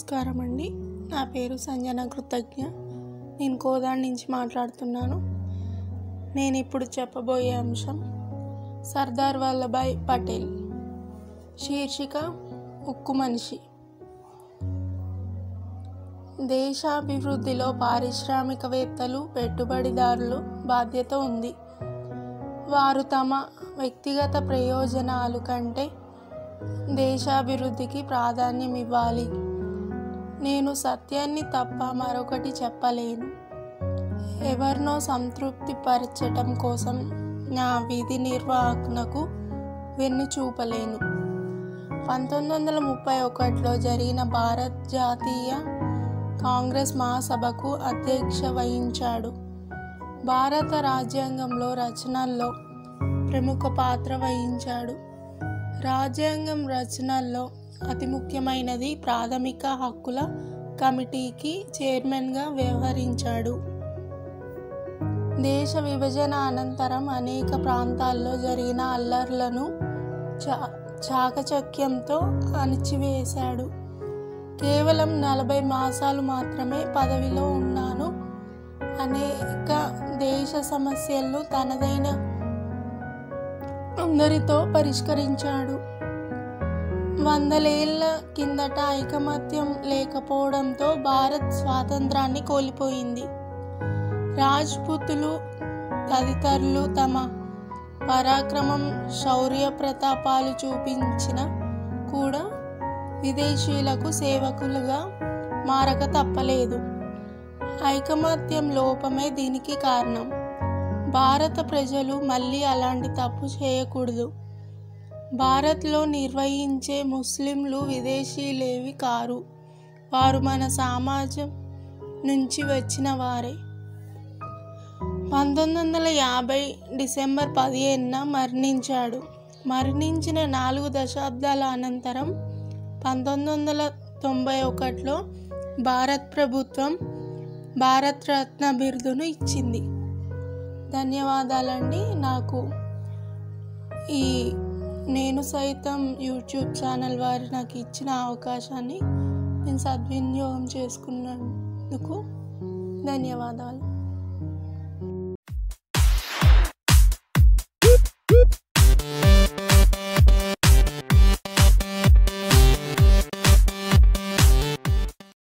నమస్కారం అండి నా పేరు సంజన కృతజ్ఞ నేను కోదాడ్ నుంచి మాట్లాడుతున్నాను నేను ఇప్పుడు చెప్పబోయే అంశం సర్దార్ వల్లభాయ్ పటేల్ శీర్షిక ఉక్కు మనిషి దేశాభివృద్ధిలో పారిశ్రామికవేత్తలు పెట్టుబడిదారులు బాధ్యత ఉంది వారు తమ వ్యక్తిగత ప్రయోజనాలు కంటే దేశాభివృద్ధికి ప్రాధాన్యం ఇవ్వాలి నేను సత్యాన్ని తప్ప మరొకటి చెప్పలేను ఎవరినో సంతృప్తి పరచటం కోసం నా విధి నిర్వహణకు వెన్ను చూపలేను పంతొమ్మిది వందల ముప్పై ఒకటిలో జరిగిన భారత్ జాతీయ కాంగ్రెస్ మహాసభకు అధ్యక్ష వహించాడు భారత రాజ్యాంగంలో రచనల్లో ప్రముఖ పాత్ర వహించాడు రాజ్యాంగం రచనల్లో అతి ముఖ్యమైనది ప్రాథమిక హక్కుల కమిటీకి చైర్మన్గా వ్యవహరించాడు దేశ విభజన అనంతరం అనేక ప్రాంతాల్లో జరిగిన అల్లర్లను చా చాకచక్యంతో అణిచివేశాడు కేవలం నలభై మాసాలు మాత్రమే పదవిలో ఉన్నాను అనేక దేశ సమస్యలను తనదైన అందరితో పరిష్కరించాడు వందలేళ్ల కిందట ఐకమత్యం లేకపోవడంతో భారత్ స్వాతంత్రాన్ని కోల్పోయింది రాజ్పుతులు తదితరులు తమ పరాక్రమం శౌర్య ప్రతాపాలు చూపించిన కూడా విదేశీయులకు సేవకులుగా మారక తప్పలేదు ఐకమత్యం లోపమే దీనికి కారణం భారత ప్రజలు మళ్ళీ అలాంటి తప్పు చేయకూడదు భారత్లో నిర్వహించే ముస్లింలు విదేశీయులేవి కారు వారు మన సమాజం నుంచి వచ్చిన వారే పంతొమ్మిది వందల యాభై డిసెంబర్ పదిహేనున మరణించాడు మరణించిన నాలుగు దశాబ్దాల అనంతరం పంతొమ్మిది వందల తొంభై ఒకటిలో భారత్ ప్రభుత్వం భారత్ రత్న బిరుదును ఇచ్చింది ధన్యవాదాలండి నాకు ఈ నేను సైతం యూట్యూబ్ ఛానల్ వారు నాకు ఇచ్చిన అవకాశాన్ని నేను సద్వినియోగం చేసుకున్నందుకు ధన్యవాదాలు